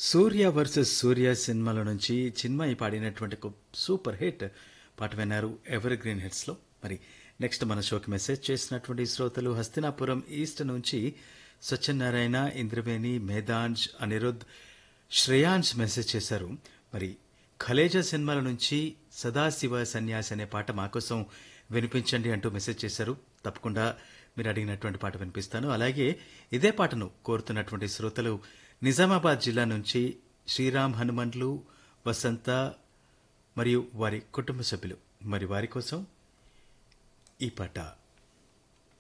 సూర్య versus సూర్య సినిమాల నుంచి చిన్మయి పాడినటువంటి ఒక సూపర్ హిట్ పాట విన్నారు ఎవర్ గ్రీన్ హిట్స్ లో మరి నెక్స్ట్ మన షోకి మెసేజ్ చేసినటువంటి శ్రోతలు హస్తినాపురం ఈస్ట్ నుంచి సత్యనారాయణ ఇంద్రవేణి మేధాంజ్ అనిరుద్ శ్రేయాంజ్ మెసేజ్ చేశారు మరి ఖలేజా సినిమాల నుంచి సదాశివ సన్యాసి అనే పాట మా కోసం వినిపించండి అంటూ మెసేజ్ చేశారు తప్పకుండా మీరు అడిగినటువంటి పాట వినిపిస్తాను అలాగే ఇదే పాటను కోరుతున్నటువంటి శ్రోతలు నిజామాబాద్ జిల్లా నుంచి శ్రీరామ్ హనుమండ్లు వసంత మరియు వారి కుటుంబ సభ్యులు మరి వారి కోసం ఈ పాట